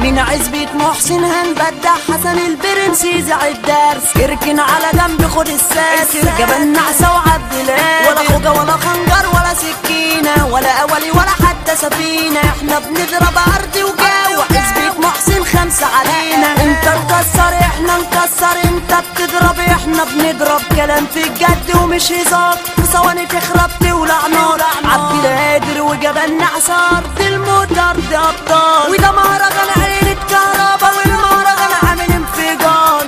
من عزبة محسن هنبدع حسن البرنس يزع الدرس اركن على جنب خد الساس جبل نعسة وعبد الله ولا خوجة ولا خنجر ولا سكينة ولا أولي ولا حتى سفينة احنا بنضرب أرض وجو عزبة محسن خمسة علينا انت مكسر احنا نكسر انت بتضرب احنا بنضرب كلام في الجد ومش هزار في ثواني تخرب تولع نار عبد القادر وجبل نعسار دي الموتر دي ابطال وده مهرجان عيلة كهربا والمهرجان عامل انفجار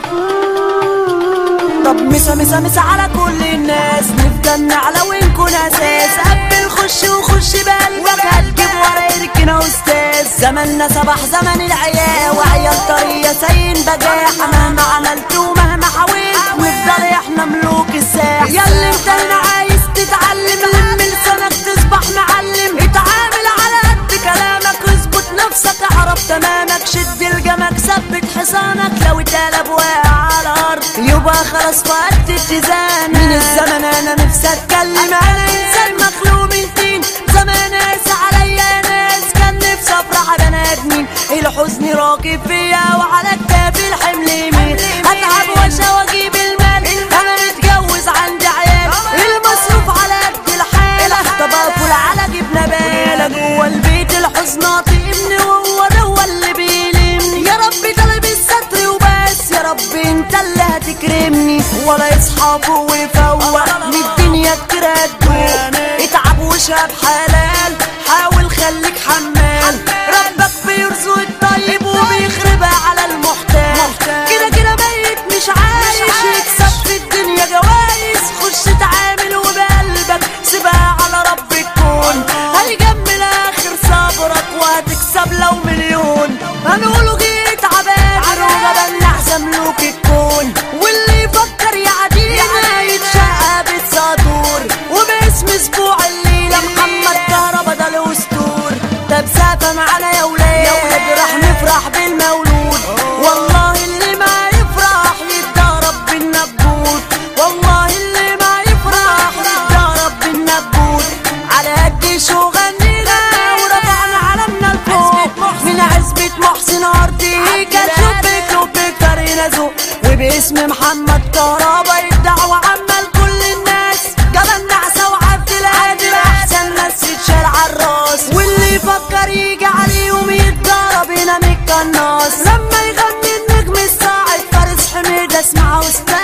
طب مسا مسا مسا على كل الناس نفضل نعلى ونكون اساس قبل خش وخش بقلبك هتجيب ورا يركنا استاذ زماننا صباح زمن العيا وعيال طرية سين بجاحة مهما عملت ومهما حاولت نفضل احنا ملوك الساحة ياللي انت هنا عايز تتعلم لم لسانك تصبح معلم اتعامل على قد كلامك اظبط نفسك اعرف تمامك شد الجمك ثبت حصانك لو اتقلب واقع على الارض يبقى خلاص فقدت اتزان من الزمن انا نفسي اتكلم انا انسان مخلوق من طين زمان ناس عليا ناس كان نفسي افرح بني ادمين الحزن راكب فيا وعلى كتافي الحمل يمين اتعب واشا واجيب المال انا متجوز عندي عيال المصروف على قد الحالة طب اكل على جبنة بالة جوه البيت الحزن طيبني وهو ده هو اللي بيلمني يا رب طالب الستر وبس يا رب انت اللي هتكرمني ولا يصحى فوق ويفوق من الدنيا كتير هتدوق اتعب وشاب حلال حاول خليك حمال ربك بيرزق الطيب وبيخربها على المحتال كده كده ميت مش عايش يكسب في الدنيا جوايز خش تعامل وبقلبك سيبها على رب الكون هيجمل اخر صبرك وهتكسب لو مليون هنقوله جيت عبادر وجبل نحسن ملوك الكون واللي يفكر يعدينا يتشقى بالسطور وباسم اسبوع الليله محمد كهربا ده الاسطور طب سافة معانا يا ولاد راح نفرح بالمولود والله اللي ما يفرح يتضرب بالنبوت والله اللي ما يفرح يتضرب بالنبوت على قد شو غنينا ورفعنا علمنا لفوق من عزبة محسن ارضي كان شوبك لوبك فرينا ذوق وباسم محمد كهربا الدعوة عامة لكل الناس جبل نعسة وعبد القادر احسن ناس يتشال عالراس واللي يفكر يجي عليهم يتضرب هنا من القناص لما يغني النجم الصاعد فارس حميد اسمع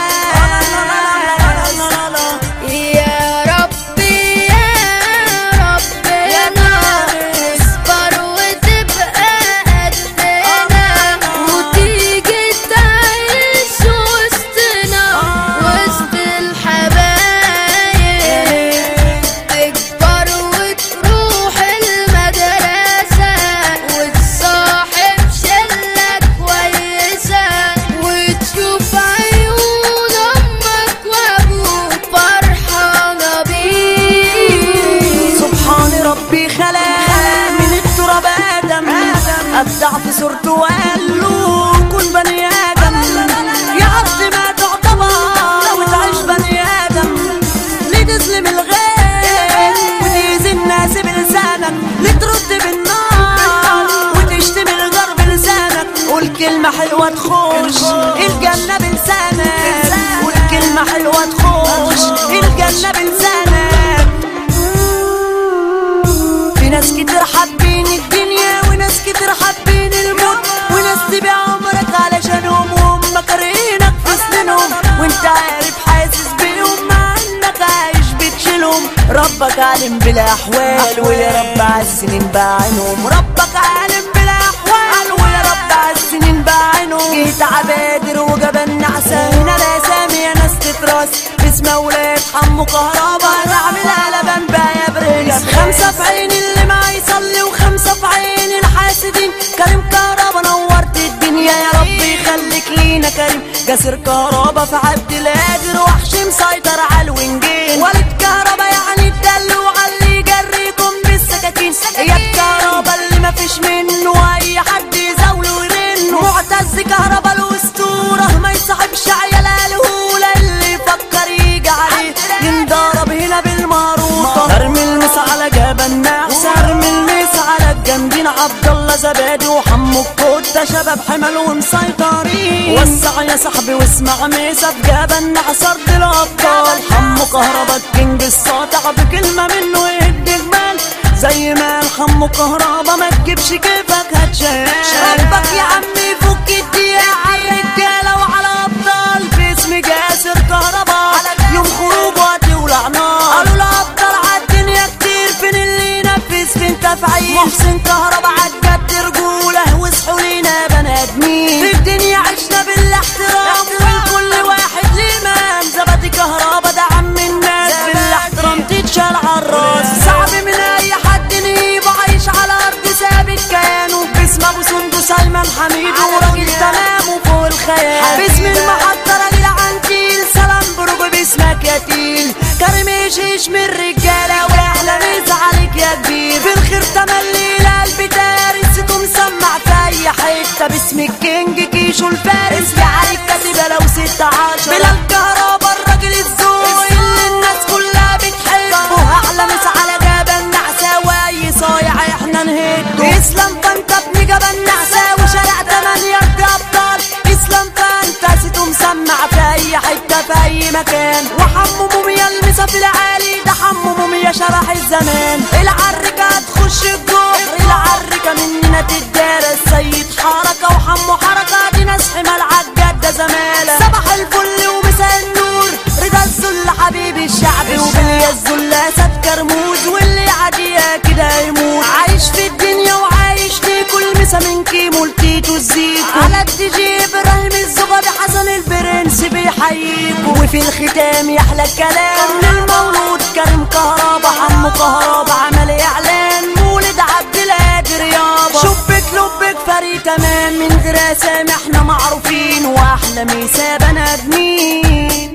استاذ يا ربي يا ربي يا ناس. اصبر وتبقى قدنا وتيجي تعيش وسطنا وسط الحبايب تكبر وتروح المدرسة وتصاحب شلة كويسة وتشوف عيون أمك وأبوك فرحانة بيك سبحان ربي خلق من التراب ادم ابدع في صورته وقال له كن بني ادم يا عبد ما تعتبر لو تعيش بني ادم ليه تظلم الغير وتأذي الناس بلسانك ليه ترد بالنار وتشتم الجار بلسانك قول كلمة حلوة تخش الجنة بلسانك قول كلمة حلوة تخش الجنة بلسانك في ناس كتير حابين الدنيا وناس كتير حابين الموت وناس تبيع عمرك علشانهم وهم كارهينك في سنينهم وانت عارف حاسس بيهم مع انك عايش بتشيلهم ربك عالم بالاحوال ويا رب عالسنين بعينهم ربك عالم بالاحوال ويا رب عالسنين بعينهم جيت عبادر وجبل نعسة هنا الاسامي يا ناس تتراس باسم ولاد حمو كهربا نعمل قلبان بقى يا برنس خمسة في عين اللي ما يصلي وخمسة في عين الحاسدين كريم كهربا نورت الدنيا يا رب يخليك لينا كريم جاسر كهربا في عبد القادر وحش مسيطر على الونجين والد كهربا يعني الدلوع اللي يجريكم بالسكاكين يا الكهربا اللي ما فيش منه اي حد يزاوله ويرن معتز كهربا الاسطوره ما يصاحبش عيال الهوله اللي يفكر يجي عليه ينضرب هنا بالماروطه ارمي المس على جبل نعسه ارمي المس على الجنبين عبد الله زبادي وحمو الكوت ستة شباب حمل ومسيطرين وسع يا صاحبي واسمع ميسة بجبل نعصر الابطال حمو كهربا الكينج الساطع بكلمة منه يهد جبال زي ما الحمو كهربا ما تجيبش كيفك هتشال ربك يا عمي فك الدقيقة على الرجالة وعلى ابطال باسم جاسر كهربا يوم خروجه هتولع نار قالوا الابطال عالدنيا كتير فين اللي ينفذ فين تفعيل محسن كهربا عالجد رجولة واصحوا لينا بني ادمين في الدنيا عشنا بالاحترام والكل واحد ليه مام زبدي كهربا ده عم الناس بالاحترام تتشال عالراس صعب من اي حد نجيبه عايش على ارض ثابت كيانه باسم ابو سندس ايمن حميد وراجل تمام وفوق الخيال باسم المحطة راجل عنتيل سلام برجو باسمك يا تيل كريم يشيش من الرجالة واحلى مسا عليك يا كبير في الخير تملي القلب دارس صوته مسمع في اي حتة باسم الكينج كيشو الفارس في عليك كاتبة لو ستة عشر بلال كهربا الراجل الذوق اللي الناس كلها بتحبه احلى مسا على جبل نعسة واي صايع احنا نهده يسلم فانت ابن جبل نعسة وشارع تمانية ارض ابطال يسلم فانت سيته مسمع في اي حتة في اي مكان وحمو موميا المسا في العالي ده حمو موميا شرح الزمان العركة هتخش الجحر العركة مننا تدارس سيد حركة وحمو حركة دي ناس حمال عالجدة زمالة صباح الفل ومساء النور رضا الذل حبيب الشعب وباليا الذل اسد كرموز واللي عادية كده يموت عايش في الدنيا وعايش ليه كل مسا من كيمو لتيتو الزيكو على التجي ابراهيم الزغبي حسن البرنس بيحييكوا وفي الختام يحلى الكلام للمولود كريم كهربا حمو كهربا عمل اعلان مولد عبد القادر يابا شبك لبك فريق تمام من غير اسامي احنا معروفين واحلى ميسا بني ادمين